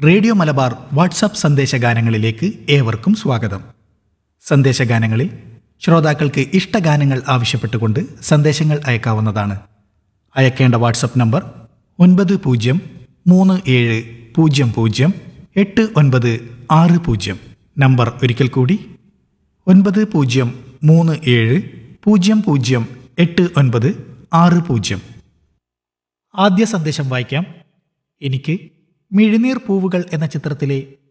radio Malabar WhatsApp സന്ദേശഗാനങ്ങളിലേക്ക് ഏവർക്കും സ്വാഗതം സന്ദേശഗാനങ്ങളിൽ ശ്രോതാക്കൾക്ക് ഇഷ്ടഗാനങ്ങൾ ആവശ്യപ്പെട്ടുകൊണ്ട് സന്ദേശങ്ങൾ അയക്കാവുന്നതാണ് അയക്കേണ്ട വാട്സപ്പ് നമ്പർ ഒൻപത് പൂജ്യം മൂന്ന് ഏഴ് പൂജ്യം പൂജ്യം എട്ട് ഒൻപത് ആറ് പൂജ്യം നമ്പർ ഒരിക്കൽ കൂടി ഒൻപത് പൂജ്യം മൂന്ന് ഏഴ് പൂജ്യം പൂജ്യം എട്ട് ഒൻപത് ആറ് പൂജ്യം ആദ്യ സന്ദേശം വായിക്കാം എനിക്ക് മിഴുനീർ പൂവുകൾ എന്ന ചിത്രത്തിലെ